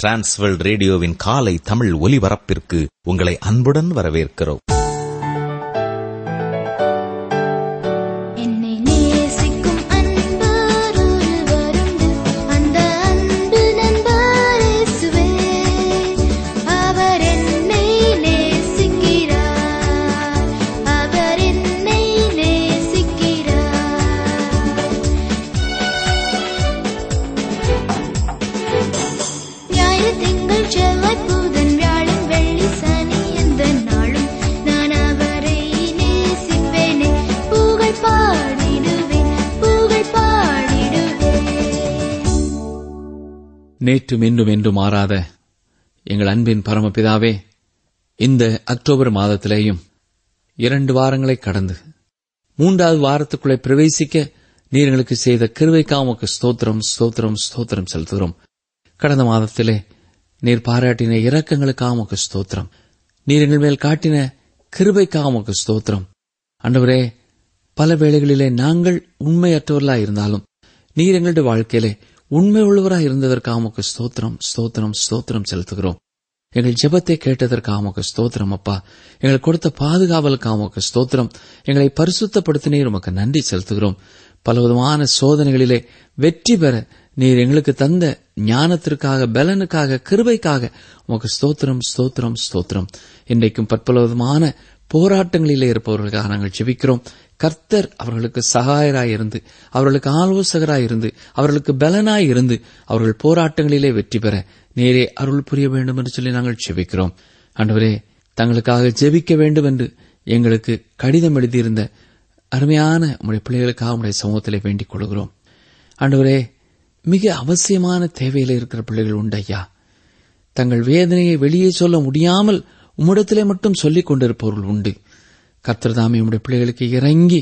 Transworld ரேடியோவின் காலை தமிழ் ஒலிபரப்பிற்கு உங்களை அன்புடன் வரவேற்கிறோம் என்னை நேசிக்கும் அன்பர் ஒருவருண்டு அந்த அன்பு நண்பர் இயேசுவே அவர் என்னை நேசிக்கிறார் அவர் என்னை நேசிக்கிறார் ஞாயிறு திங்கள் செவ்வாய் புதன் வியாழன் வெள்ளி சனி எந்த நாளும் நான் அவரை நேசிப்பேனே புகழ் பாடிடுவேன் புகழ் பாடிடுவேன் நேற்றும் இன்றும் என்று மாறாத எங்கள் அன்பின் பரமபிதாவே இந்த அக்டோபர் மாதத்திலேயும் இரண்டு வாரங்களை கடந்து மூன்றாவது வாரத்துக்குள்ளே பிரவேசிக்க நீர் எங்களுக்கு செய்த கிருவைக்காக உமக்கு ஸ்தோத்திரம் ஸ்தோத்திரம் ஸ்தோத்திரம் செலுத்துகிறோம் கடந்த மாதத்திலே நீர் பாராட்டின இரக்கங்களுக்காக உமக்கு ஸ்தோத்திரம் நீர் எங்கள் மேல் காட்டின கிருபைக்காக உமக்கு ஸ்தோத்திரம் ஆண்டவரே பல வேளைகளிலே நாங்கள் உண்மையற்றவர்களாய் இருந்தாலும் நீர் எங்களுடைய வாழ்க்கையிலே உண்மை உள்ளவராய் இருந்ததற்காக உமக்கு ஸ்தோத்திரம் ஸ்தோத்திரம் ஸ்தோத்திரம் செலுத்துகிறோம் எங்கள் ஜெபத்தை கேட்டதற்காக உமக்கு ஸ்தோத்திரம் அப்பா எங்களுக்கு கொடுத்த பாதுகாவலுக்காக உமக்கு ஸ்தோத்திரம் எங்களை பரிசுத்தப்படுத்தினீர் உமக்கு நன்றி செலுத்துகிறோம் பலவிதமான சோதனைகளிலே வெற்றி பெற நீர் எங்களுக்கு தந்த ஞானத்திற்காக பலனுக்காக கிருபைக்காக உமக்கு ஸ்தோத்திரம் ஸ்தோத்திரம் ஸ்தோத்திரம் இன்றைக்கும் பற்பலவிதமான போராட்டங்களிலே இருப்பவர்களுக்காக நாங்கள் ஜெபிக்கிறோம் கர்த்தர் அவர்களுக்கு சகாயராய் இருந்து அவர்களுக்கு ஆலோசகராய் இருந்து அவர்களுக்கு பலனாய் இருந்து அவர்கள் போராட்டங்களிலே வெற்றி பெற நேரே அருள் புரிய வேண்டும் என்று சொல்லி நாங்கள் ஜெபிக்கிறோம் ஆண்டவரே தங்களுக்காக ஜெபிக்க வேண்டும் என்று எங்களுக்கு கடிதம் எழுதியிருந்த அருமையான உடைய பிள்ளைகளுக்காக உடைய சமூகத்திலே வேண்டிக் கொள்கிறோம் ஆண்டவரே மிக அவசியமான தேவையில் இருக்கிற பிள்ளைகள் உண்டு ஐயா தங்கள் வேதனையை வெளியே சொல்ல முடியாமல் உம்மிடத்திலே மட்டும் சொல்லிக் கொண்டிருப்பவர்கள் உண்டு கர்த்தர்தாமே உம்முடைய பிள்ளைகளுக்கு இறங்கி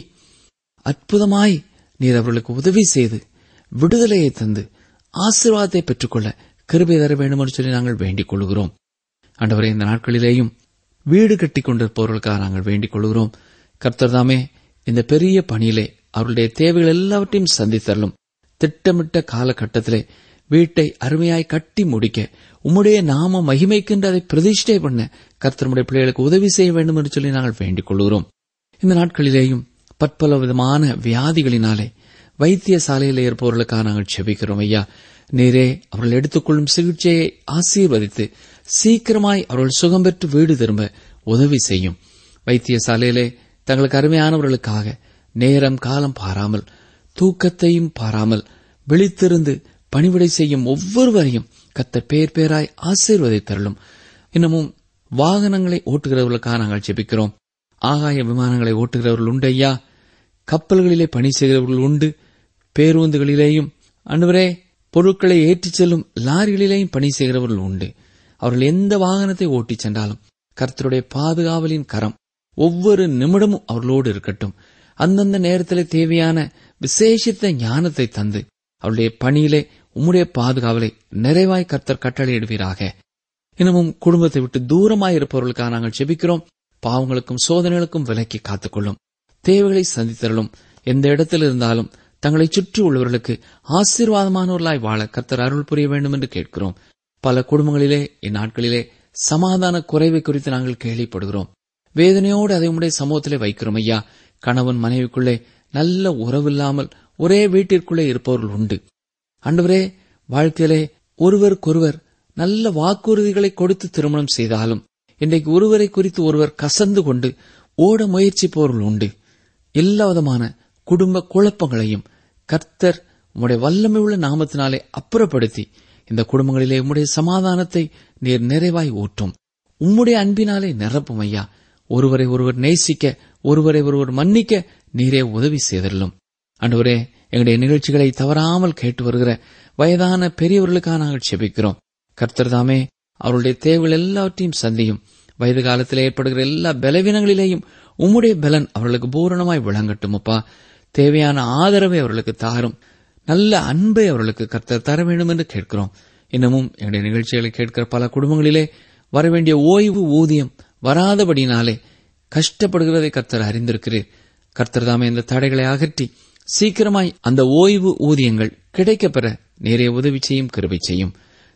அற்புதமாய் நீர் அவர்களுக்கு உதவி செய்து விடுதலையை தந்து ஆசீர்வாதத்தை பெற்றுக்கொள்ள கிருபை தர வேண்டும் என்று சொல்லி நாங்கள் வேண்டிக் கொள்கிறோம் ஆண்டவரே இந்த நாட்களிலேயும் வீடு கட்டிக் கொண்டிருப்பவர்களுக்காக நாங்கள் வேண்டிக் கொள்கிறோம் கர்த்தர்தாமே இந்த பெரிய பணியிலே அவருடைய தேவைகள் எல்லாவற்றையும் சந்தித்தரலும் திட்டமிட்ட காலகட்டத்திலே வீட்டை அருமையாய் கட்டி முடிக்க உம்முடைய நாம மகிமைக்கின்ற அதை பிரதிஷ்டை பண்ண கர்த்தருடைய பிள்ளைகளுக்கு உதவி செய்ய வேண்டும் என்று சொல்லி நாங்கள் வேண்டிக் கொள்கிறோம் இந்த நாட்களிலேயும் பற்பல விதமான வியாதிகளினாலே வைத்தியசாலையில் இருப்பவர்களுக்காக நாங்கள் செபிக்கிறோம் ஐயா நீரே அவர்கள் எடுத்துக்கொள்ளும் சிகிச்சையை ஆசீர்வதித்து சீக்கிரமாய் அவர்கள் சுகம் பெற்று வீடு திரும்ப உதவி செய்யும் வைத்தியசாலையிலே தங்களுக்கு அருமையானவர்களுக்காக நேரம் காலம் பாராமல் தூக்கத்தையும் பாராமல் விழித்திருந்து பணிவிடை செய்யும் ஒவ்வொருவரையும் கத்தர் பேர் பேராய் ஆசீர்வதித்தருளும் இன்னமும் வாகனங்களை ஓட்டுகிறவர்களுக்காக நாங்கள் ஜெபிக்கிறோம் ஆகாய விமானங்களை ஓட்டுகிறவர்கள் உண்டு ஐயா கப்பல்களிலே பணி செய்கிறவர்கள் உண்டு பேருந்துகளிலேயும் அன்றுவரே பொருட்களை ஏற்றிச் செல்லும் லாரிகளிலேயும் பணி செய்கிறவர்கள் உண்டு அவர்கள் எந்த வாகனத்தை ஓட்டிச் சென்றாலும் கர்த்தருடைய பாதுகாவலின் கரம் ஒவ்வொரு நிமிடமும் அவர்களோடு இருக்கட்டும் அந்தந்த நேரத்திலே தேவையான விசேஷித்த ஞானத்தை தந்து அவருடைய பணியிலே உம்முடைய பாதுகாவலை நிறைவாய் கர்த்தர் கட்டளையிடுவீராக இன்னமும் குடும்பத்தை விட்டு தூரமாய் இருப்பவர்களுக்காக நாங்கள் செபிக்கிறோம் பாவங்களுக்கும் சோதனைகளுக்கும் விலக்கி காத்துக்கொள்ளும் தேவைகளை சந்தித்தரலும் எந்த இடத்தில் இருந்தாலும் தங்களை சுற்றி உள்ளவர்களுக்கு ஆசீர்வாதமானவர்களாய் வாழ கர்த்தர் அருள் புரிய வேண்டும் என்று கேட்கிறோம் பல குடும்பங்களிலே இந்நாட்களிலே சமாதான குறைவை குறித்து நாங்கள் கேள்விப்படுகிறோம் வேதனையோடு அதை உடைய சமூகத்திலே வைக்கிறோம் ஐயா கணவன் மனைவிக்குள்ளே நல்ல உறவில்லாமல் ஒரே வீட்டிற்குள்ளே இருப்பவர்கள் உண்டு அன்றுவரே வாழ்க்கையிலே ஒருவருக்கொருவர் நல்ல வாக்குறுதிகளை கொடுத்து திருமணம் செய்தாலும் இன்றைக்கு ஒருவரை குறித்து ஒருவர் கசந்து கொண்டு ஓட முயற்சிப்பவர்கள் உண்டு எல்லா விதமான குடும்ப குழப்பங்களையும் கர்த்தர் உம்முடைய வல்லமை உள்ள நாமத்தினாலே அப்புறப்படுத்தி இந்த குடும்பங்களிலே உம்முடைய சமாதானத்தை நீர் நிறைவாய் ஊற்றும் உம்முடைய அன்பினாலே நிரப்பும் ஐயா ஒருவரை ஒருவர் நேசிக்க ஒருவரை ஒருவர் மன்னிக்க நீரே உதவி செய்தல்லும் அன்றுவரே எங்களுடைய நிகழ்ச்சிகளை தவறாமல் கேட்டு வருகிற வயதான பெரியவர்களுக்காக நாங்கள் செபிக்கிறோம் கர்த்தர் தாமே அவருடைய தேவைகள் எல்லாவற்றையும் சந்தியும் வயது காலத்தில் ஏற்படுகிற எல்லா பலவீனங்களிலேயும் உம்முடைய பலன் அவர்களுக்கு பூரணமாய் விளங்கட்டும் அப்பா தேவையான ஆதரவை அவர்களுக்கு தாரும் நல்ல அன்பை அவர்களுக்கு கர்த்தர் தர வேண்டும் என்று கேட்கிறோம் இன்னமும் எங்களுடைய நிகழ்ச்சிகளை கேட்கிற பல குடும்பங்களிலே வரவேண்டிய ஓய்வு ஊதியம் வராதபடினாலே கஷ்டப்படுகிறதை கர்த்தர் அறிந்திருக்கிறீர் கர்த்தர் தாமே இந்த தடைகளை அகற்றி சீக்கிரமாய் அந்த ஓய்வு ஊதியங்கள் கிடைக்கப்பெற நேரே உதவி செய்யும் கிருபை செய்யும்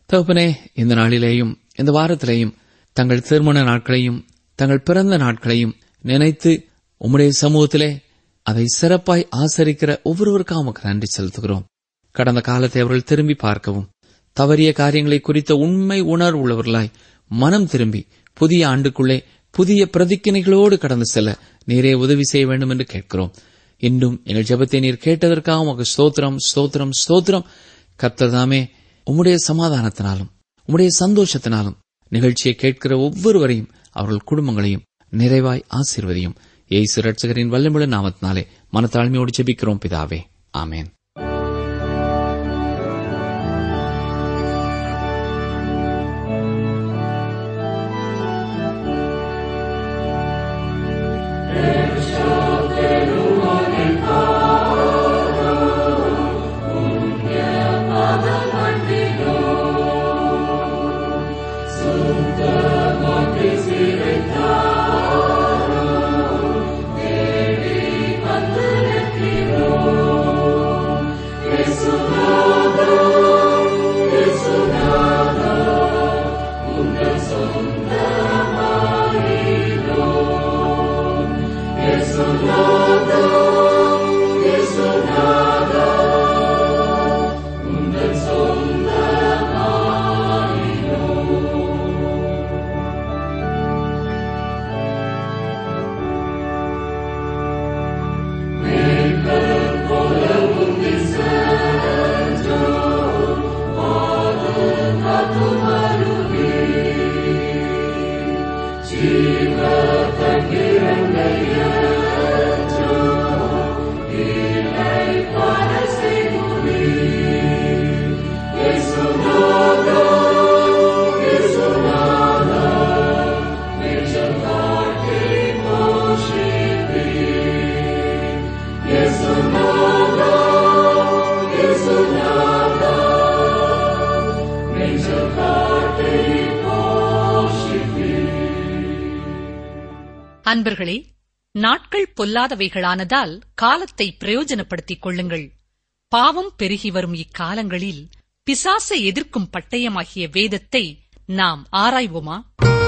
தகப்பனே இந்த நாளிலேயும் இந்த வாரத்திலேயும் தங்கள் திருமண நாட்களையும் தங்கள் பிறந்த நாட்களையும் நினைத்து உம்முடைய சமூகத்திலே அதை சிறப்பாய் ஆசரிக்கிற ஒவ்வொருவருக்கும் உமக்கு நன்றி செலுத்துகிறோம் கடந்த காலத்தை அவர்கள் திரும்பி பார்க்கவும் தவறிய காரியங்களை குறித்த உண்மை உணர்வு உள்ளவர்களாய் மனம் திரும்பி புதிய ஆண்டுக்குள்ளே புதிய பிரதிக்கினைகளோடு கடந்து செல்ல நீரே உதவி செய்ய வேண்டும் என்று கேட்கிறோம் இன்றும் எங்கள் ஜெபத்தை நீர் கேட்டதற்காக உமக்கு ஸ்தோத்திரம் ஸ்தோத்திரம் ஸ்தோத்திரம் கர்த்தர்தாமே உம்முடைய சமாதானத்தினாலும் உம்முடைய சந்தோஷத்தினாலும் நிகழ்ச்சியை கேட்கிற ஒவ்வொருவரையும் அவர்கள் குடும்பங்களையும் நிறைவாய் ஆசீர்வதியும் ஏசு ரட்சகரின் வல்லமுள்ள நாமத்தினாலே மனத்தாழ்மையோடு ஜெபிக்கிறோம் பிதாவே ஆமேன் அன்பர்களே நாட்கள் பொல்லாதவைகளானதால் காலத்தை பிரயோஜனப்படுத்திக் கொள்ளுங்கள் பாவம் பெருகி வரும் இக்காலங்களில் பிசாசை எதிர்க்கும் பட்டயமாகிய வேதத்தை நாம் ஆராய்வோமா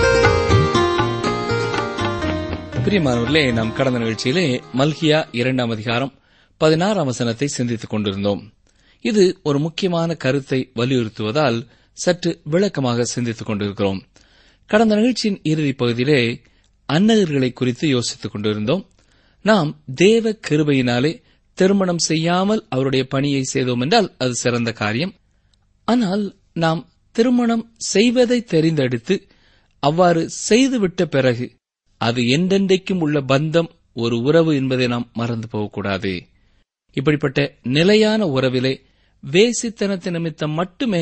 பிரியமானவர்களே நாம் கடந்த நிகழ்ச்சியிலே மல்கியா இரண்டாம் அதிகாரம் பதினாறாம் வசனத்தை சிந்தித்துக் கொண்டிருந்தோம் இது ஒரு முக்கியமான கருத்தை வலியுறுத்துவதால் சற்று விளக்கமாக சிந்தித்துக் கொண்டிருக்கிறோம் கடந்த நிகழ்ச்சியின் இறுதிப் பகுதியிலே அன்னகர்களை குறித்து யோசித்துக் கொண்டிருந்தோம் நாம் தேவ கிருபையினாலே திருமணம் செய்யாமல் அவருடைய பணியை செய்தோம் என்றால் அது சிறந்த காரியம் ஆனால் நாம் திருமணம் செய்வதை தெரிந்தெடுத்து அவ்வாறு செய்துவிட்ட பிறகு அது என்றென்றைக்கும் உள்ள பந்தம் ஒரு உறவு என்பதை நாம் மறந்து போகக்கூடாது இப்படிப்பட்ட நிலையான உறவிலே வேசித்தனத்து நிமித்தம் மட்டுமே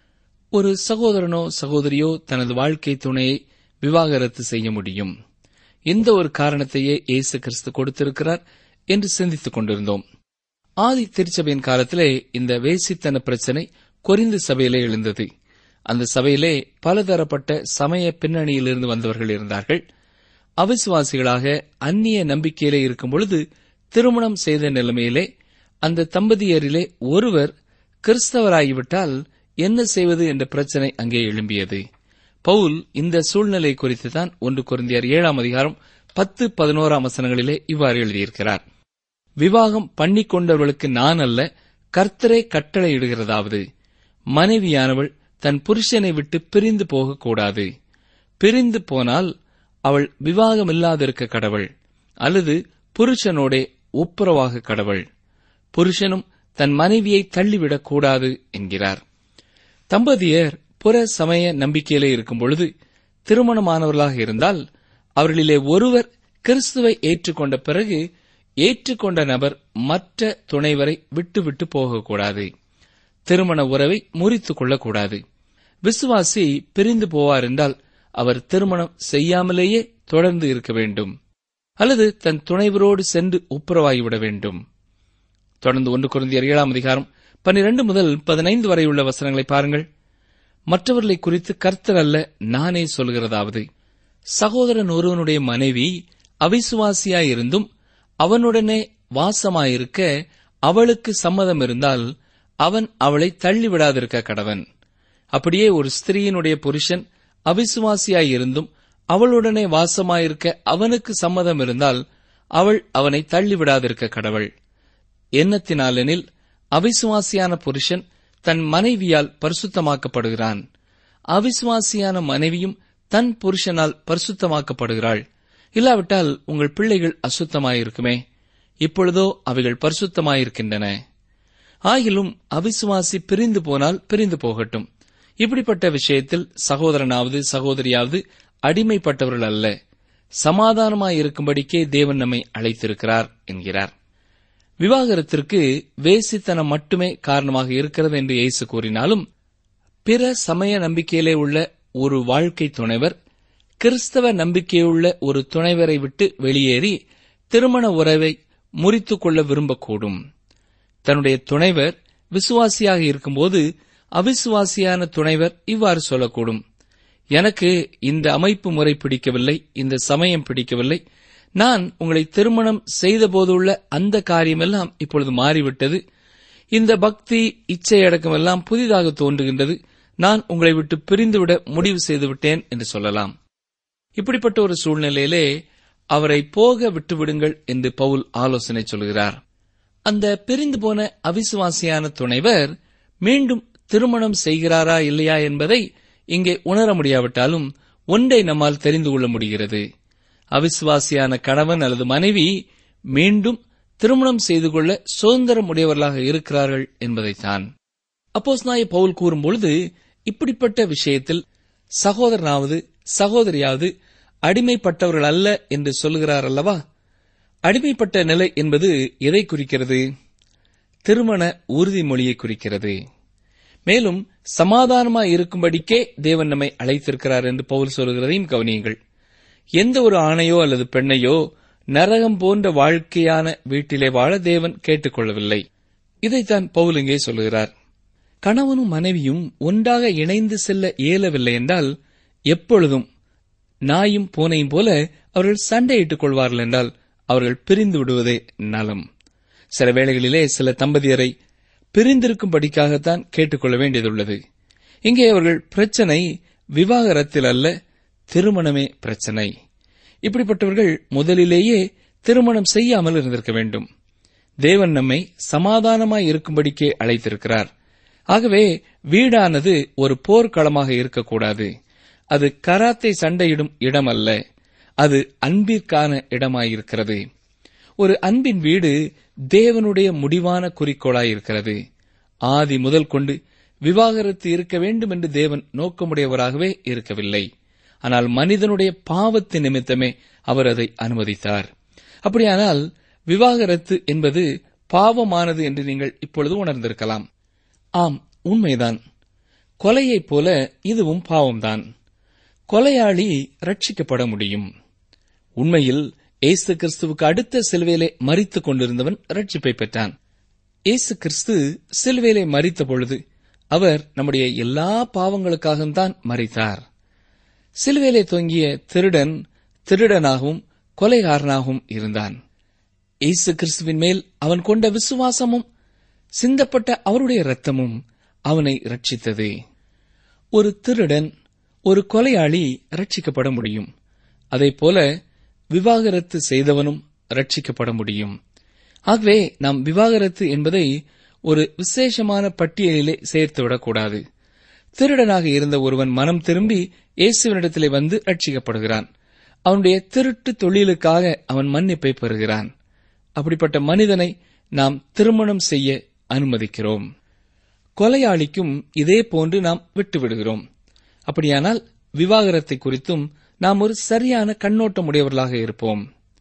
ஒரு சகோதரனோ சகோதரியோ தனது வாழ்க்கை துணையை விவாகரத்து செய்ய முடியும் இந்த ஒரு காரணத்தையே இயேசு கிறிஸ்து கொடுத்திருக்கிறார் என்று சிந்தித்துக் கொண்டிருந்தோம் ஆதி திருச்சபையின் காலத்திலே இந்த வேசித்தன பிரச்சனை கொரிந்து சபையிலே எழுந்தது அந்த சபையிலே பலதரப்பட்ட சமய பின்னணியிலிருந்து வந்தவர்கள் இருந்தார்கள் அவிசுவாசிகளாக அந்நிய நம்பிக்கையிலே இருக்கும் பொழுது திருமணம் செய்த நிலைமையிலே அந்த தம்பதியரிலே ஒருவர் கிறிஸ்தவராகிவிட்டால் என்ன செய்வது என்ற பிரச்சனை அங்கே எழும்பியது பவுல் இந்த சூழ்நிலை குறித்து தான் ஒன்று குருந்தியர் ஏழாம் அதிகாரம் பத்து பதினோராம் வசனங்களிலே இவ்வாறு எழுதியிருக்கிறார் விவாகம் பண்ணிக் கொண்டவர்களுக்கு நான் அல்ல கர்த்தரே கட்டளையிடுகிறதாவது மனைவியானவள் தன் புருஷனை விட்டு பிரிந்து போகக்கூடாது பிரிந்து போனால் அவள் விவாகமில்லாதிருக்க கடவள் அல்லது புருஷனோடே ஒப்புரவாக கடவள் புருஷனும் தன் மனைவியை தள்ளிவிடக் கூடாது என்கிறார் தம்பதியர் புற சமய நம்பிக்கையிலே இருக்கும் பொழுது திருமணமானவர்களாக இருந்தால் அவர்களிலே ஒருவர் கிறிஸ்துவை ஏற்றுக்கொண்ட பிறகு ஏற்றுக்கொண்ட நபர் மற்ற துணைவரை விட்டுவிட்டு போகக்கூடாது திருமண உறவை முறித்துக் கொள்ளக்கூடாது விசுவாசி பிரிந்து போவார் என்றால் அவர் திருமணம் செய்யாமலேயே தொடர்ந்து இருக்க வேண்டும் அல்லது தன் துணைவரோடு சென்று ஒப்புரவாகிவிட வேண்டும் தொடர்ந்து ஒன்று குருந்தியர் ஏழாம் அதிகாரம் பன்னிரண்டு முதல் பதினைந்து வரை உள்ள வசனங்களை பாருங்கள் மற்றவர்களை குறித்து கர்த்தர் அல்ல நானே சொல்கிறதாவது சகோதரன் ஒருவனுடைய மனைவி அவிசுவாசியாயிருந்தும் அவனுடனே வாசமாயிருக்க அவளுக்கு சம்மதம் இருந்தால் அவன் அவளை தள்ளிவிடாதிருக்க கடவன் அப்படியே ஒரு ஸ்திரீயினுடைய புருஷன் அவிசுவாசியாயிருந்தும் அவளுடனே வாசமாயிருக்க அவனுக்கு சம்மதம் இருந்தால் அவள் அவனை தள்ளிவிடாதிருக்க கடவள் எண்ணத்தினாலெனில் அவிசுவாசியான புருஷன் தன் மனைவியால் பரிசுத்தமாக்கப்படுகிறான் அவிசுவாசியான மனைவியும் தன் புருஷனால் பரிசுத்தமாக்கப்படுகிறாள் இல்லாவிட்டால் உங்கள் பிள்ளைகள் அசுத்தமாயிருக்குமே இப்பொழுதோ அவைகள் பரிசுத்தமாயிருக்கின்றன ஆகிலும் அவிசுவாசி பிரிந்து போனால் பிரிந்து போகட்டும் இப்படிப்பட்ட விஷயத்தில் சகோதரனாவது சகோதரியாவது அடிமைப்பட்டவர்கள் அல்ல சமாதானமாயிருக்கும்படிக்கே தேவன் நம்மை அழைத்திருக்கிறார் என்கிறார் விவாகரத்திற்கு வேசித்தனம் மட்டுமே காரணமாக இருக்கிறது என்று இயேசு கூறினாலும் பிற சமய நம்பிக்கையிலே உள்ள ஒரு வாழ்க்கை துணைவர் கிறிஸ்தவ நம்பிக்கையுள்ள ஒரு துணைவரை விட்டு வெளியேறி திருமண உறவை முறித்துக் கொள்ள விரும்பக்கூடும் தன்னுடைய துணைவர் விசுவாசியாக இருக்கும்போது அவிசுவாசியான துணைவர் இவ்வாறு சொல்லக்கூடும் எனக்கு இந்த அமைப்பு முறை பிடிக்கவில்லை இந்த சமயம் பிடிக்கவில்லை நான் உங்களை திருமணம் செய்தபோதுள்ள அந்த காரியமெல்லாம் இப்பொழுது மாறிவிட்டது இந்த பக்தி இச்சை அடக்கமெல்லாம் புதிதாக தோன்றுகின்றது நான் உங்களை விட்டு பிரிந்துவிட முடிவு செய்துவிட்டேன் என்று சொல்லலாம் இப்படிப்பட்ட ஒரு சூழ்நிலையிலே அவரை போக விட்டுவிடுங்கள் என்று பவுல் ஆலோசனை சொல்கிறார் அந்த பிரிந்து போன அவிசுவாசியான துணைவர் மீண்டும் திருமணம் செய்கிறாரா இல்லையா என்பதை இங்கே உணர முடியாவிட்டாலும் ஒன்றை நம்மால் தெரிந்து கொள்ள முடிகிறது அவிசுவாசியான கணவன் அல்லது மனைவி மீண்டும் திருமணம் செய்து கொள்ள சுதந்திரம் உடையவர்களாக இருக்கிறார்கள் என்பதைத்தான் அப்போஸ் நாய பவுல் கூறும்பொழுது இப்படிப்பட்ட விஷயத்தில் சகோதரனாவது சகோதரியாவது அடிமைப்பட்டவர்கள் அல்ல என்று சொல்லுகிறார் அல்லவா அடிமைப்பட்ட நிலை என்பது எதை குறிக்கிறது திருமண உறுதிமொழியை குறிக்கிறது மேலும் சமாதானமாய் இருக்கும்படிக்கே தேவன் நம்மை அழைத்திருக்கிறார் என்று பவுல் சொல்கிறதையும் கவனியுங்கள் எந்த ஒரு ஆணையோ அல்லது பெண்ணையோ நரகம் போன்ற வாழ்க்கையான வீட்டிலே வாழ தேவன் கேட்டுக்கொள்ளவில்லை இதைத்தான் பவுல் இங்கே சொல்லுகிறார் கணவனும் மனைவியும் ஒன்றாக இணைந்து செல்ல இயலவில்லை என்றால் எப்பொழுதும் நாயும் பூனையும் போல அவர்கள் சண்டையிட்டுக் கொள்வார்கள் என்றால் அவர்கள் பிரிந்து விடுவதே நலம் சில வேளைகளிலே சில தம்பதியரை பிரிந்திருக்கும்படிக்காகத்தான் கேட்டுக்கொள்ள வேண்டியதுள்ளது இங்கே அவர்கள் பிரச்சனை விவாகரத்தில் அல்ல திருமணமே பிரச்சனை இப்படிப்பட்டவர்கள் முதலிலேயே திருமணம் செய்யாமல் இருந்திருக்க வேண்டும் தேவன் நம்மை சமாதானமாய் இருக்கும்படிக்கே அழைத்திருக்கிறார் ஆகவே வீடானது ஒரு போர்க்களமாக இருக்கக்கூடாது அது கராத்தை சண்டையிடும் இடம் அல்ல அது அன்பிற்கான இடமாயிருக்கிறது ஒரு அன்பின் வீடு தேவனுடைய முடிவான குறிக்கோளாயிருக்கிறது ஆதி முதல் கொண்டு விவாகரத்து இருக்க வேண்டும் என்று தேவன் நோக்கமுடையவராகவே இருக்கவில்லை ஆனால் மனிதனுடைய பாவத்தின் நிமித்தமே அவர் அதை அனுமதித்தார் அப்படியானால் விவாகரத்து என்பது பாவமானது என்று நீங்கள் இப்பொழுது உணர்ந்திருக்கலாம் ஆம் உண்மைதான் கொலையைப் போல இதுவும் பாவம்தான் கொலையாளி ரட்சிக்கப்பட முடியும் உண்மையில் இயேசு கிறிஸ்துவுக்கு அடுத்த சிலுவையிலே மறித்துக் கொண்டிருந்தவன் ரட்சிப்பை பெற்றான் இயேசு கிறிஸ்து சிலுவையிலே மறித்த பொழுது அவர் நம்முடைய எல்லா பாவங்களுக்காகவும் தான் மறித்தார் சிலுவையிலே தொங்கிய திருடன் திருடனாகவும் கொலைகாரனாகவும் இருந்தான் இயேசு கிறிஸ்துவின் மேல் அவன் கொண்ட விசுவாசமும் சிந்தப்பட்ட அவருடைய இரத்தமும் அவனை ரட்சித்தது ஒரு திருடன் ஒரு கொலையாளி ரட்சிக்கப்பட முடியும் அதேபோல விவாகரத்து செய்தவனும் ரட்சிக்கப்பட முடியும் ஆகவே நாம் விவாகரத்து என்பதை ஒரு விசேஷமான பட்டியலிலே சேர்த்துவிடக்கூடாது திருடனாக இருந்த ஒருவன் மனம் திரும்பி இயேசுவினிடத்திலே வந்து ரட்சிக்கப்படுகிறான் அவனுடைய திருட்டு தொழிலுக்காக அவன் மன்னிப்பை பெறுகிறான் அப்படிப்பட்ட மனிதனை நாம் திருமணம் செய்ய அனுமதிக்கிறோம் கொலையாளிக்கும் இதே போன்று நாம் விட்டுவிடுகிறோம் அப்படியானால் விவாகரத்தை குறித்தும் நாம் ஒரு சரியான கண்ணோட்டம் உடையவர்களாக இருப்போம்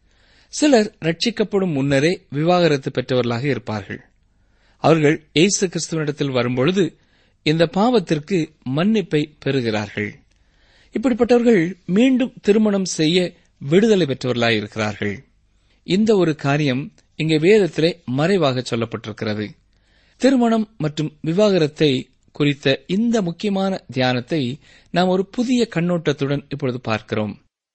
சிலர் ரட்சிக்கப்படும் முன்னரே விவாகரத்து பெற்றவர்களாக இருப்பார்கள் அவர்கள் இயேசு கிறிஸ்துவனிடத்தில் வரும்பொழுது இந்த பாவத்திற்கு மன்னிப்பை பெறுகிறார்கள் இப்படிப்பட்டவர்கள் மீண்டும் திருமணம் செய்ய விடுதலை பெற்றவர்களாக இருக்கிறார்கள் இந்த ஒரு காரியம் இங்கே வேதத்திலே மறைவாக சொல்லப்பட்டிருக்கிறது திருமணம் மற்றும் விவாகரத்தை குறித்த இந்த முக்கியமான தியானத்தை நாம் ஒரு புதிய கண்ணோட்டத்துடன் இப்பொழுது பார்க்கிறோம்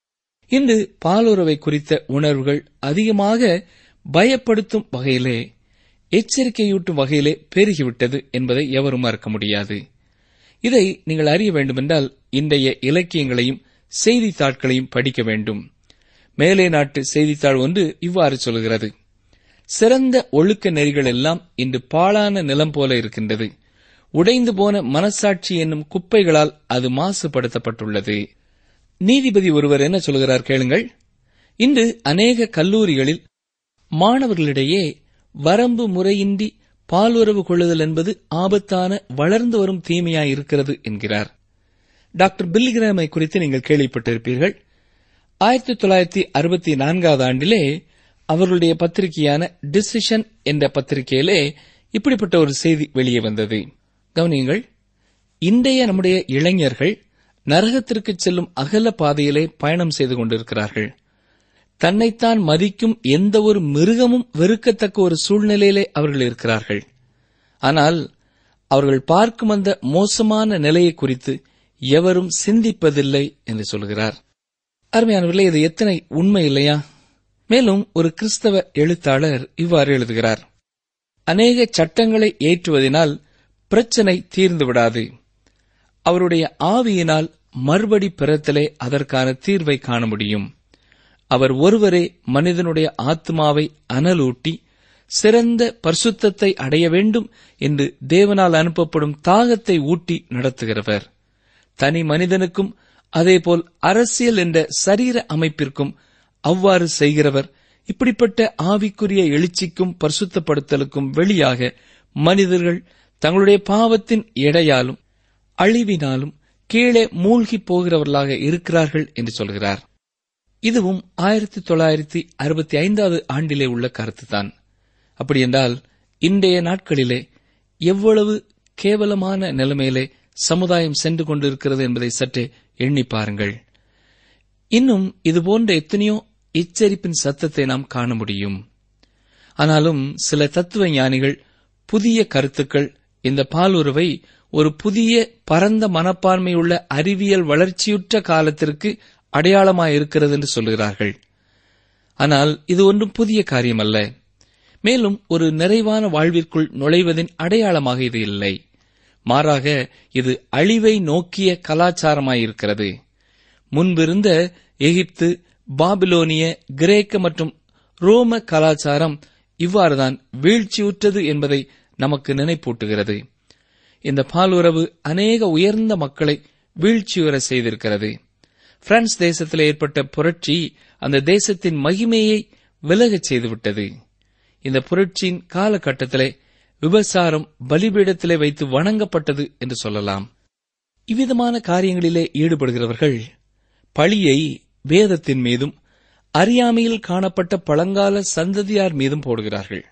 இன்று பாலுறவை குறித்த உணர்வுகள் அதிகமாக பயப்படுத்தும் வகையிலே எச்சரிக்கையூட்டும் வகையிலே பெருகிவிட்டது என்பதை எவரும் மறக்க முடியாது இதை நீங்கள் அறிய வேண்டுமென்றால் இன்றைய இலக்கியங்களையும் செய்தித்தாட்களையும் படிக்க வேண்டும் மேலே நாட்டு செய்தித்தாள் ஒன்று இவ்வாறு சொல்கிறது சிறந்த ஒழுக்க நெறிகள் எல்லாம் இன்று பாழான நிலம் போல இருக்கின்றது உடைந்து போன மனசாட்சி என்னும் குப்பைகளால் அது மாசுபடுத்தப்பட்டுள்ளது நீதிபதி ஒருவர் என்ன சொல்கிறார் கேளுங்கள் இன்று அநேக கல்லூரிகளில் மாணவர்களிடையே வரம்பு முறையின்றி பாலுறவு கொள்ளுதல் என்பது ஆபத்தான வளர்ந்து வரும் தீமையாய் இருக்கிறது என்கிறார் டாக்டர் பில்கிராமை குறித்து நீங்கள் கேள்விப்பட்டிருப்பீர்கள் ஆயிரத்தி தொள்ளாயிரத்தி அறுபத்தி நான்காவது ஆண்டிலே அவர்களுடைய பத்திரிகையான டிசிஷன் என்ற பத்திரிகையிலே இப்படிப்பட்ட ஒரு செய்தி வெளியே வந்தது கவனியுங்கள் இன்றைய நம்முடைய இளைஞர்கள் நரகத்திற்கு செல்லும் அகல பாதையிலே பயணம் செய்து கொண்டிருக்கிறார்கள் தன்னைத்தான் மதிக்கும் எந்த ஒரு மிருகமும் வெறுக்கத்தக்க ஒரு சூழ்நிலையிலே அவர்கள் இருக்கிறார்கள் ஆனால் அவர்கள் பார்க்கும் அந்த மோசமான நிலையை குறித்து எவரும் சிந்திப்பதில்லை என்று சொல்கிறார் அருமையானவர்களே இது எத்தனை உண்மை இல்லையா மேலும் ஒரு கிறிஸ்தவ எழுத்தாளர் இவ்வாறு எழுதுகிறார் அநேக சட்டங்களை ஏற்றுவதனால் பிரச்சனை தீர்ந்து விடாது அவருடைய ஆவியினால் மறுபடி பிறத்தலே அதற்கான தீர்வை காண முடியும் அவர் ஒருவரே மனிதனுடைய ஆத்மாவை அனலூட்டி சிறந்த பரிசுத்தத்தை அடைய வேண்டும் என்று தேவனால் அனுப்பப்படும் தாகத்தை ஊட்டி நடத்துகிறவர் தனி மனிதனுக்கும் அதேபோல் அரசியல் என்ற சரீர அமைப்பிற்கும் அவ்வாறு செய்கிறவர் இப்படிப்பட்ட ஆவிக்குரிய எழுச்சிக்கும் பரிசுத்தப்படுத்தலுக்கும் வெளியாக மனிதர்கள் தங்களுடைய பாவத்தின் எடையாலும் அழிவினாலும் கீழே மூழ்கி போகிறவர்களாக இருக்கிறார்கள் என்று சொல்கிறார் இதுவும் ஆயிரத்தி தொள்ளாயிரத்தி அறுபத்தி ஐந்தாவது ஆண்டிலே உள்ள கருத்துதான் அப்படியென்றால் இன்றைய நாட்களிலே எவ்வளவு கேவலமான நிலைமையிலே சமுதாயம் சென்று கொண்டிருக்கிறது என்பதை சற்றே எண்ணி பாருங்கள் இன்னும் இதுபோன்ற எத்தனையோ எச்சரிப்பின் சத்தத்தை நாம் காண முடியும் ஆனாலும் சில தத்துவ ஞானிகள் புதிய கருத்துக்கள் இந்த பாலுறவை ஒரு புதிய பரந்த மனப்பான்மையுள்ள அறிவியல் வளர்ச்சியுற்ற காலத்திற்கு அடையாளமாயிருக்கிறது என்று சொல்கிறார்கள் ஆனால் இது ஒன்றும் புதிய காரியமல்ல மேலும் ஒரு நிறைவான வாழ்விற்குள் நுழைவதின் அடையாளமாக இது இல்லை மாறாக இது அழிவை நோக்கிய கலாச்சாரமாயிருக்கிறது முன்பிருந்த எகிப்து பாபிலோனிய கிரேக்க மற்றும் ரோம கலாச்சாரம் இவ்வாறுதான் வீழ்ச்சியுற்றது என்பதை நமக்கு நினைப்பூட்டுகிறது இந்த பாலுறவு அநேக உயர்ந்த மக்களை வீழ்ச்சியுற செய்திருக்கிறது பிரான்ஸ் தேசத்தில் ஏற்பட்ட புரட்சி அந்த தேசத்தின் மகிமையை விலகச் செய்துவிட்டது இந்த புரட்சியின் காலகட்டத்திலே விபசாரம் பலிபீடத்திலே வைத்து வணங்கப்பட்டது என்று சொல்லலாம் இவ்விதமான காரியங்களிலே ஈடுபடுகிறவர்கள் பழியை வேதத்தின் மீதும் அறியாமையில் காணப்பட்ட பழங்கால சந்ததியார் மீதும் போடுகிறார்கள்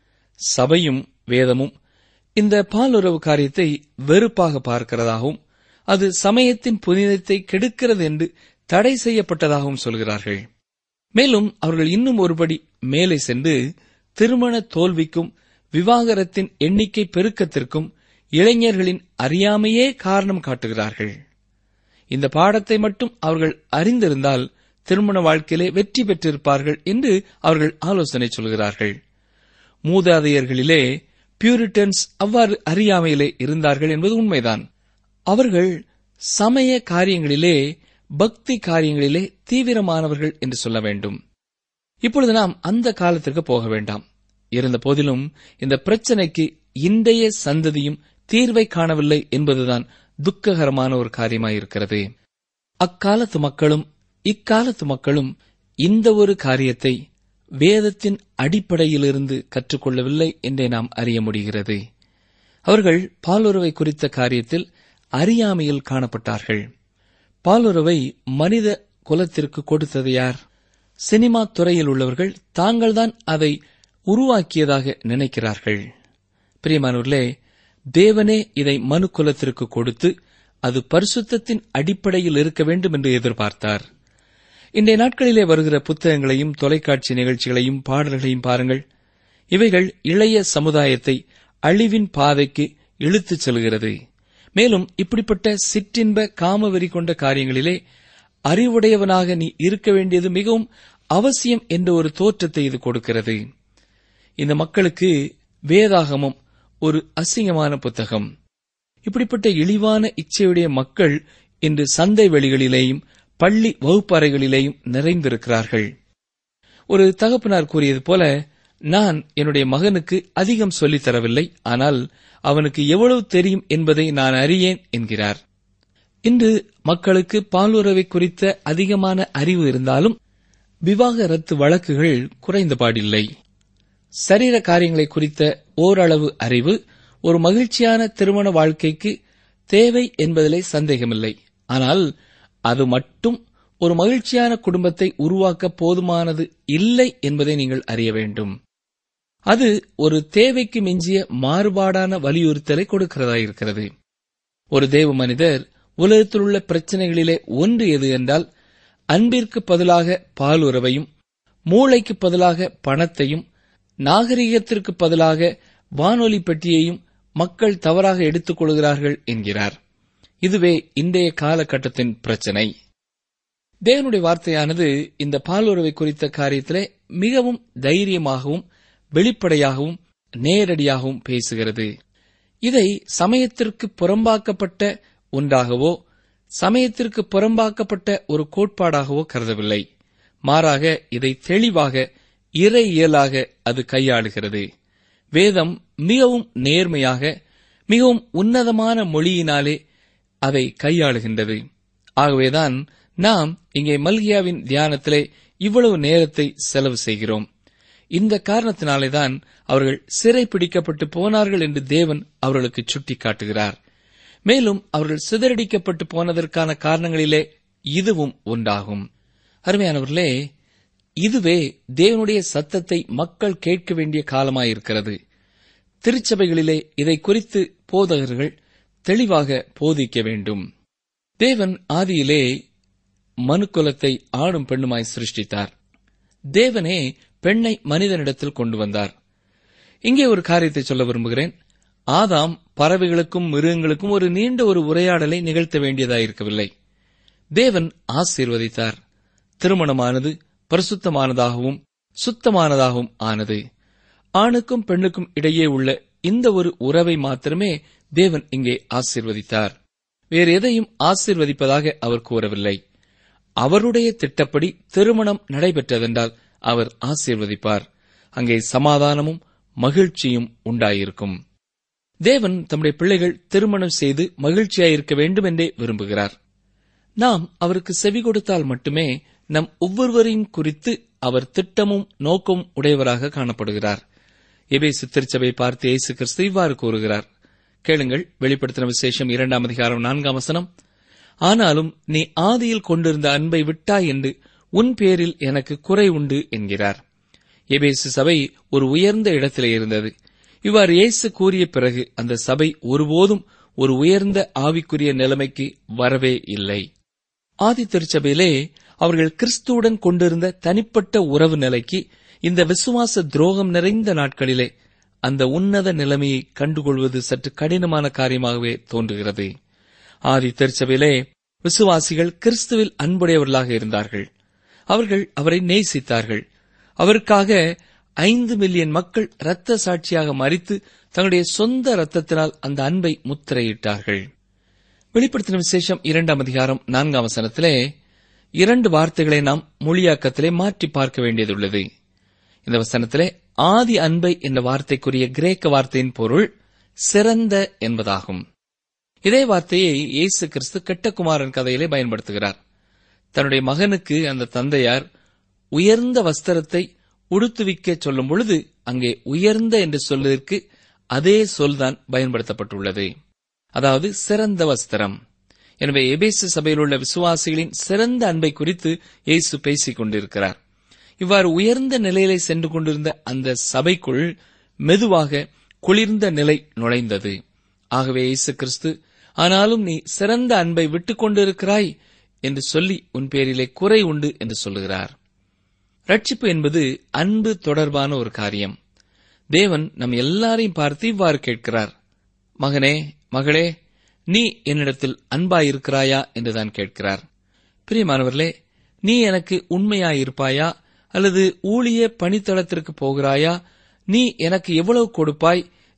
சபையும் வேதமும் இந்த பாலுறவு காரியத்தை வெறுப்பாக பார்க்கிறதாகவும் அது சமயத்தின் புனிதத்தை கெடுக்கிறது என்று தடை செய்யப்பட்டதாகவும் சொல்கிறார்கள் மேலும் அவர்கள் இன்னும் ஒருபடி மேலே சென்று திருமண தோல்விக்கும் விவாகரத்தின் எண்ணிக்கை பெருக்கத்திற்கும் இளைஞர்களின் அறியாமையே காரணம் காட்டுகிறார்கள் இந்த பாடத்தை மட்டும் அவர்கள் அறிந்திருந்தால் திருமண வாழ்க்கையிலே வெற்றி பெற்றிருப்பார்கள் என்று அவர்கள் ஆலோசனை சொல்கிறார்கள் மூதாதையர்களிலே பியூரிட்டன்ஸ் அவ்வாறு அறியாமையிலே இருந்தார்கள் என்பது உண்மைதான் அவர்கள் சமய காரியங்களிலே பக்தி காரியங்களிலே தீவிரமானவர்கள் என்று சொல்ல வேண்டும் இப்பொழுது நாம் அந்த காலத்திற்கு போக வேண்டாம் இருந்த போதிலும் இந்த பிரச்சனைக்கு இன்றைய சந்ததியும் தீர்வை காணவில்லை என்பதுதான் துக்ககரமான ஒரு காரியமாயிருக்கிறது அக்காலத்து மக்களும் இக்காலத்து மக்களும் இந்த ஒரு காரியத்தை வேதத்தின் அடிப்படையிலிருந்து கற்றுக்கொள்ளவில்லை என்றே நாம் அறிய முடிகிறது அவர்கள் பாலுறவை குறித்த காரியத்தில் அறியாமையில் காணப்பட்டார்கள் பாலுறவை மனித குலத்திற்கு கொடுத்தது யார் சினிமா துறையில் உள்ளவர்கள் தாங்கள்தான் அதை உருவாக்கியதாக நினைக்கிறார்கள் பிரியமானவர்களே தேவனே இதை மனு குலத்திற்கு கொடுத்து அது பரிசுத்தத்தின் அடிப்படையில் இருக்க வேண்டும் என்று எதிர்பார்த்தார் இன்றைய நாட்களிலே வருகிற புத்தகங்களையும் தொலைக்காட்சி நிகழ்ச்சிகளையும் பாடல்களையும் பாருங்கள் இவைகள் இளைய சமுதாயத்தை அழிவின் பாதைக்கு இழுத்துச் செல்கிறது மேலும் இப்படிப்பட்ட சிற்றின்ப காமவெறி கொண்ட காரியங்களிலே அறிவுடையவனாக நீ இருக்க வேண்டியது மிகவும் அவசியம் என்ற ஒரு தோற்றத்தை இது கொடுக்கிறது இந்த மக்களுக்கு வேதாகமம் ஒரு அசிங்கமான புத்தகம் இப்படிப்பட்ட இழிவான இச்சையுடைய மக்கள் இன்று சந்தை வெளிகளிலேயும் பள்ளி வகுப்பறைகளிலேயும் நிறைந்திருக்கிறார்கள் ஒரு தகப்பனார் கூறியது போல நான் என்னுடைய மகனுக்கு அதிகம் சொல்லித் தரவில்லை ஆனால் அவனுக்கு எவ்வளவு தெரியும் என்பதை நான் அறியேன் என்கிறார் இன்று மக்களுக்கு பாலுறவை குறித்த அதிகமான அறிவு இருந்தாலும் விவாகரத்து வழக்குகள் குறைந்தபாடில்லை சரீர காரியங்களை குறித்த ஓரளவு அறிவு ஒரு மகிழ்ச்சியான திருமண வாழ்க்கைக்கு தேவை என்பதிலே சந்தேகமில்லை ஆனால் அது மட்டும் ஒரு மகிழ்ச்சியான குடும்பத்தை உருவாக்க போதுமானது இல்லை என்பதை நீங்கள் அறிய வேண்டும் அது ஒரு தேவைக்கு மிஞ்சிய மாறுபாடான வலியுறுத்தலை கொடுக்கிறதா இருக்கிறது ஒரு தேவ மனிதர் உலகத்தில் உள்ள பிரச்சனைகளிலே ஒன்று எது என்றால் அன்பிற்கு பதிலாக பாலுறவையும் மூளைக்கு பதிலாக பணத்தையும் நாகரிகத்திற்கு பதிலாக வானொலி பெட்டியையும் மக்கள் தவறாக எடுத்துக் கொள்கிறார்கள் என்கிறார் இதுவே இன்றைய காலகட்டத்தின் பிரச்சனை தேவனுடைய வார்த்தையானது இந்த பாலுறவை குறித்த காரியத்திலே மிகவும் தைரியமாகவும் வெளிப்படையாகவும் நேரடியாகவும் பேசுகிறது இதை சமயத்திற்கு புறம்பாக்கப்பட்ட ஒன்றாகவோ சமயத்திற்கு புறம்பாக்கப்பட்ட ஒரு கோட்பாடாகவோ கருதவில்லை மாறாக இதை தெளிவாக இறை இயலாக அது கையாளுகிறது வேதம் மிகவும் நேர்மையாக மிகவும் உன்னதமான மொழியினாலே அதை கையாளுகின்றது ஆகவேதான் நாம் இங்கே மல்கியாவின் தியானத்திலே இவ்வளவு நேரத்தை செலவு செய்கிறோம் இந்த காரணத்தினாலேதான் அவர்கள் சிறை பிடிக்கப்பட்டு போனார்கள் என்று தேவன் அவர்களுக்கு சுட்டிக்காட்டுகிறார் மேலும் அவர்கள் சிதறடிக்கப்பட்டு போனதற்கான காரணங்களிலே இதுவும் ஒன்றாகும் அருமையானவர்களே இதுவே தேவனுடைய சத்தத்தை மக்கள் கேட்க வேண்டிய காலமாயிருக்கிறது திருச்சபைகளிலே இதை குறித்து போதகர்கள் தெளிவாக போதிக்க வேண்டும் தேவன் ஆதியிலே மனுக்குலத்தை ஆடும் பெண்ணுமாய் சிருஷ்டித்தார் தேவனே பெண்ணை மனிதனிடத்தில் கொண்டு வந்தார் இங்கே ஒரு காரியத்தை சொல்ல விரும்புகிறேன் ஆதாம் பறவைகளுக்கும் மிருகங்களுக்கும் ஒரு நீண்ட ஒரு உரையாடலை நிகழ்த்த வேண்டியதாயிருக்கவில்லை தேவன் ஆசீர்வதித்தார் திருமணமானது பரிசுத்தமானதாகவும் சுத்தமானதாகவும் ஆனது ஆணுக்கும் பெண்ணுக்கும் இடையே உள்ள இந்த ஒரு உறவை மாத்திரமே தேவன் இங்கே ஆசீர்வதித்தார் வேறு எதையும் ஆசீர்வதிப்பதாக அவர் கூறவில்லை அவருடைய திட்டப்படி திருமணம் நடைபெற்றதென்றால் அவர் ஆசீர்வதிப்பார் அங்கே சமாதானமும் மகிழ்ச்சியும் உண்டாயிருக்கும் தேவன் தம்முடைய பிள்ளைகள் திருமணம் செய்து மகிழ்ச்சியாயிருக்க வேண்டும் என்றே விரும்புகிறார் நாம் அவருக்கு செவி கொடுத்தால் மட்டுமே நம் ஒவ்வொருவரையும் குறித்து அவர் திட்டமும் நோக்கமும் உடையவராக காணப்படுகிறார் எபேசு திருச்சபை பார்த்து இயேசு கிறிஸ்து இவ்வாறு கூறுகிறார் கேளுங்கள் வெளிப்படுத்தின விசேஷம் இரண்டாம் அதிகாரம் நான்காம் வசனம் ஆனாலும் நீ ஆதியில் கொண்டிருந்த அன்பை விட்டாய் என்று உன் பேரில் எனக்கு குறை உண்டு என்கிறார் எபேசு சபை ஒரு உயர்ந்த இடத்திலே இருந்தது இவ்வாறு இயேசு கூறிய பிறகு அந்த சபை ஒருபோதும் ஒரு உயர்ந்த ஆவிக்குரிய நிலைமைக்கு வரவே இல்லை ஆதி திருச்சபையிலே அவர்கள் கிறிஸ்துவுடன் கொண்டிருந்த தனிப்பட்ட உறவு நிலைக்கு இந்த விசுவாச துரோகம் நிறைந்த நாட்களிலே அந்த உன்னத நிலைமையை கண்டுகொள்வது சற்று கடினமான காரியமாகவே தோன்றுகிறது ஆதி திருச்சபையிலே விசுவாசிகள் கிறிஸ்துவில் அன்புடையவர்களாக இருந்தார்கள் அவர்கள் அவரை நேசித்தார்கள் அவருக்காக ஐந்து மில்லியன் மக்கள் இரத்த சாட்சியாக மறித்து தங்களுடைய சொந்த இரத்தத்தினால் அந்த அன்பை முத்திரையிட்டார்கள் வெளிப்படுத்தின விசேஷம் இரண்டாம் அதிகாரம் நான்காம் வசனத்திலே இரண்டு வார்த்தைகளை நாம் மொழியாக்கத்திலே மாற்றி பார்க்க வேண்டியதுள்ளது இந்த வசனத்திலே ஆதி அன்பை என்ற வார்த்தைக்குரிய கிரேக்க வார்த்தையின் பொருள் சிறந்த என்பதாகும் இதே வார்த்தையை இயேசு கிறிஸ்து கெட்டகுமாரன் கதையிலே பயன்படுத்துகிறார் தன்னுடைய மகனுக்கு அந்த தந்தையார் உயர்ந்த வஸ்திரத்தை உடுத்துவிக்க சொல்லும் பொழுது அங்கே உயர்ந்த என்று சொல்வதற்கு அதே சொல்தான் பயன்படுத்தப்பட்டுள்ளது அதாவது சிறந்த வஸ்திரம் எனவே எபேசு சபையில் உள்ள விசுவாசிகளின் சிறந்த அன்பை குறித்து இயேசு பேசிக் கொண்டிருக்கிறார் இவ்வாறு உயர்ந்த நிலையிலே சென்று கொண்டிருந்த அந்த சபைக்குள் மெதுவாக குளிர்ந்த நிலை நுழைந்தது ஆகவே இயேசு கிறிஸ்து ஆனாலும் நீ சிறந்த அன்பை விட்டுக் கொண்டிருக்கிறாய் என்று சொல்லி உன் பேரிலே குறை உண்டு என்று சொல்லுகிறார் ரட்சிப்பு என்பது அன்பு தொடர்பான ஒரு காரியம் தேவன் நம் எல்லாரையும் பார்த்து இவ்வாறு கேட்கிறார் மகனே மகளே நீ என்னிடத்தில் அன்பாயிருக்கிறாயா என்றுதான் கேட்கிறார் பிரியமானவர்களே நீ எனக்கு உண்மையாயிருப்பாயா அல்லது ஊழிய பணித்தளத்திற்கு போகிறாயா நீ எனக்கு எவ்வளவு கொடுப்பாய்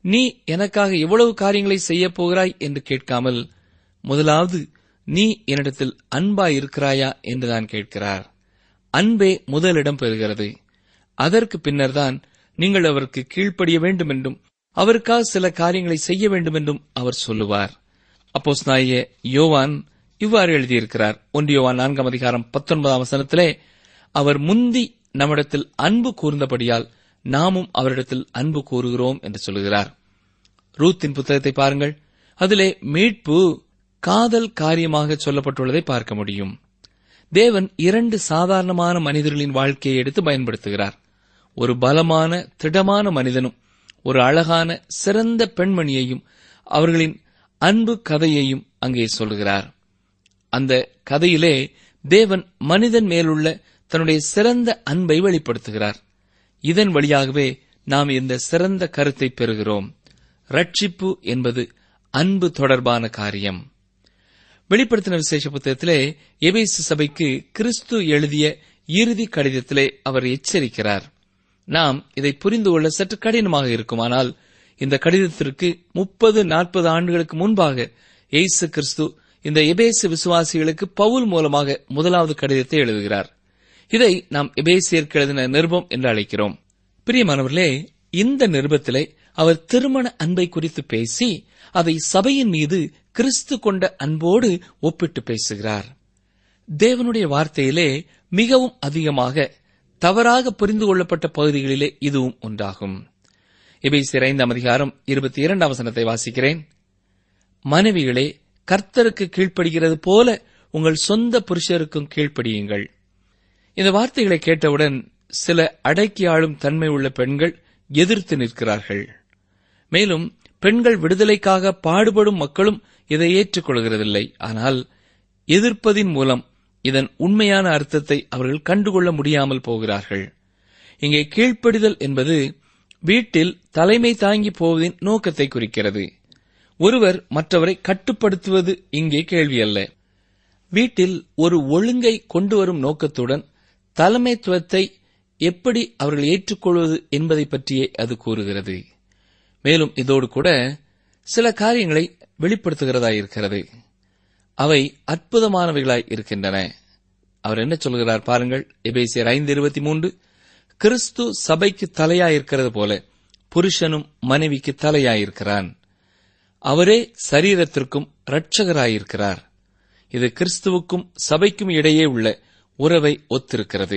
நீ எனக்காக எவ்வளவு காரியங்களை செய்யப் போகிறாய் என்று கேட்காமல் முதலாவது நீ என்னிடத்தில் அன்பாய் இருக்கிறாயா என்றுதான் கேட்கிறார் அன்பே முதலிடம் பெறுகிறது அதற்கு பின்னர்தான் நீங்கள் அவருக்கு கீழ்ப்படிய வேண்டும் என்றும் அவருக்காக சில காரியங்களை செய்ய வேண்டும் என்றும் அவர் சொல்லுவார் அப்போஸ் நாய யோவான் இவ்வாறு எழுதியிருக்கிறார் ஒன்று யோவான் நான்காம் அதிகாரம் பத்தொன்பதாம் வசனத்திலே அவர் முந்தி நம்மிடத்தில் அன்பு கூர்ந்தபடியால் நாமும் அவரிடத்தில் அன்பு கூறுகிறோம் என்று சொல்கிறார் ரூத்தின் புத்தகத்தை பாருங்கள் அதிலே மீட்பு காதல் காரியமாக சொல்லப்பட்டுள்ளதை பார்க்க முடியும் தேவன் இரண்டு சாதாரணமான மனிதர்களின் வாழ்க்கையை எடுத்து பயன்படுத்துகிறார் ஒரு பலமான திடமான மனிதனும் ஒரு அழகான சிறந்த பெண்மணியையும் அவர்களின் அன்பு கதையையும் அங்கே சொல்கிறார் அந்த கதையிலே தேவன் மனிதன் மேலுள்ள தன்னுடைய சிறந்த அன்பை வெளிப்படுத்துகிறார் இதன் வழியாகவே நாம் இந்த சிறந்த கருத்தை பெறுகிறோம் ரட்சிப்பு என்பது அன்பு தொடர்பான காரியம் வெளிப்படுத்தின விசேஷ புத்தகத்திலே எபேசு சபைக்கு கிறிஸ்து எழுதிய இறுதி கடிதத்திலே அவர் எச்சரிக்கிறார் நாம் இதை புரிந்து கொள்ள சற்று கடினமாக இருக்குமானால் இந்த கடிதத்திற்கு முப்பது நாற்பது ஆண்டுகளுக்கு முன்பாக இயேசு கிறிஸ்து இந்த எபேசு விசுவாசிகளுக்கு பவுல் மூலமாக முதலாவது கடிதத்தை எழுதுகிறார் இதை நாம் எபேசியருக்கு எழுதின நிருபம் என்று அழைக்கிறோம் பிரியமானவர்களே இந்த நிருபத்திலே அவர் திருமண அன்பை குறித்து பேசி அதை சபையின் மீது கிறிஸ்து கொண்ட அன்போடு ஒப்பிட்டு பேசுகிறார் தேவனுடைய வார்த்தையிலே மிகவும் அதிகமாக தவறாக புரிந்து கொள்ளப்பட்ட பகுதிகளிலே இதுவும் ஒன்றாகும் எபேசியர் ஐந்தாம் அதிகாரம் இருபத்தி இரண்டாம் வசனத்தை வாசிக்கிறேன் மனைவிகளே கர்த்தருக்கு கீழ்ப்படுகிறது போல உங்கள் சொந்த புருஷருக்கும் கீழ்ப்படியுங்கள் இந்த வார்த்தைகளை கேட்டவுடன் சில அடக்கி ஆளும் தன்மை உள்ள பெண்கள் எதிர்த்து நிற்கிறார்கள் மேலும் பெண்கள் விடுதலைக்காக பாடுபடும் மக்களும் இதை ஏற்றுக்கொள்கிறதில்லை ஆனால் எதிர்ப்பதின் மூலம் இதன் உண்மையான அர்த்தத்தை அவர்கள் கண்டுகொள்ள முடியாமல் போகிறார்கள் இங்கே கீழ்ப்படிதல் என்பது வீட்டில் தலைமை தாங்கி போவதின் நோக்கத்தை குறிக்கிறது ஒருவர் மற்றவரை கட்டுப்படுத்துவது இங்கே கேள்வி அல்ல வீட்டில் ஒரு ஒழுங்கை கொண்டு வரும் நோக்கத்துடன் தலைமைத்துவத்தை எப்படி அவர்கள் ஏற்றுக்கொள்வது என்பதை பற்றியே அது கூறுகிறது மேலும் இதோடு கூட சில காரியங்களை வெளிப்படுத்துகிறதாய் இருக்கிறது அவை அற்புதமானவைகளாய் இருக்கின்றன அவர் என்ன சொல்கிறார் பாருங்கள் எபேசியர் ஐந்து இருபத்தி மூன்று கிறிஸ்து சபைக்கு தலையாயிருக்கிறது போல புருஷனும் மனைவிக்கு தலையாயிருக்கிறான் அவரே சரீரத்திற்கும் இரட்சகராயிருக்கிறார் இது கிறிஸ்துவுக்கும் சபைக்கும் இடையே உள்ள உறவை ஒத்திருக்கிறது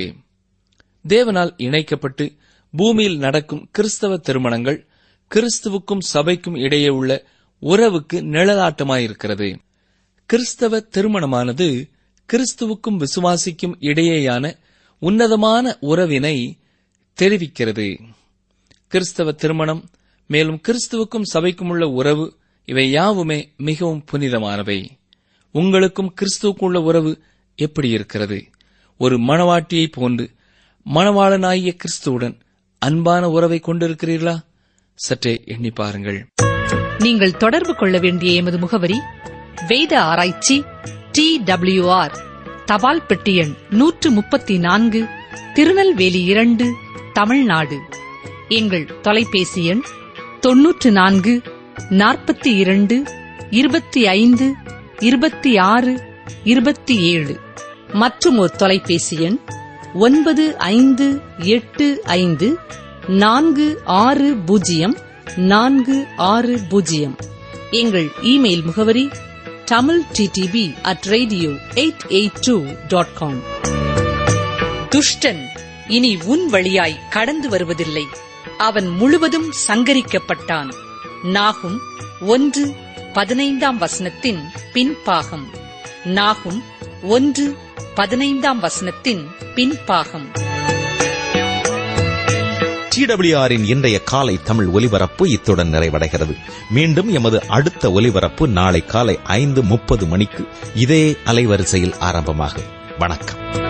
தேவனால் இணைக்கப்பட்டு பூமியில் நடக்கும் கிறிஸ்தவ திருமணங்கள் கிறிஸ்துவுக்கும் சபைக்கும் இடையே உள்ள உறவுக்கு நிழலாட்டமாயிருக்கிறது கிறிஸ்தவ திருமணமானது கிறிஸ்துவுக்கும் விசுவாசிக்கும் இடையேயான உன்னதமான உறவினை தெரிவிக்கிறது கிறிஸ்தவ திருமணம் மேலும் கிறிஸ்துவுக்கும் சபைக்கும் உள்ள உறவு இவை யாவுமே மிகவும் புனிதமானவை உங்களுக்கும் கிறிஸ்துவுக்கும் உள்ள உறவு எப்படி இருக்கிறது ஒரு மணவாட்டியை போன்று மணவாளனாகிய கிறிஸ்துவுடன் அன்பான உறவை கொண்டிருக்கிறீர்களா சற்றே எண்ணி பாருங்கள் நீங்கள் தொடர்பு கொள்ள வேண்டிய எமது முகவரி வேத ஆராய்ச்சி டி ஆர் தபால் பெட்டி எண் நூற்று முப்பத்தி நான்கு திருநெல்வேலி இரண்டு தமிழ்நாடு எங்கள் தொலைபேசி எண் தொன்னூற்று நான்கு நாற்பத்தி இரண்டு இருபத்தி ஐந்து இருபத்தி ஆறு இருபத்தி ஏழு மற்றும் ஒரு தொலைபேசி எண் ஒன்பது ஐந்து எட்டு ஐந்து நான்கு ஆறு பூஜ்ஜியம் நான்கு ஆறு பூஜ்ஜியம் எங்கள் இமெயில் முகவரி Tamil DTP at radio eight eight two dot com துஷ்டன் இனி உன் வழியாய் கடந்து வருவதில்லை அவன் முழுவதும் சங்கரிக்கப்பட்டான் நாகும் ஒன்று பதினைந்தாம் வசனத்தின் பின்பாகம் நாகும் ஒன்று பதினைந்தாம் வசனத்தின் பின்பாகம் டிடபிள்யூஆரின் இன்றைய காலை தமிழ் ஒலிபரப்பு இத்துடன் நிறைவடைகிறது மீண்டும் எமது அடுத்த ஒலிபரப்பு நாளை காலை ஐந்து முப்பது மணிக்கு இதே அலைவரிசையில் ஆரம்பமாகும் வணக்கம்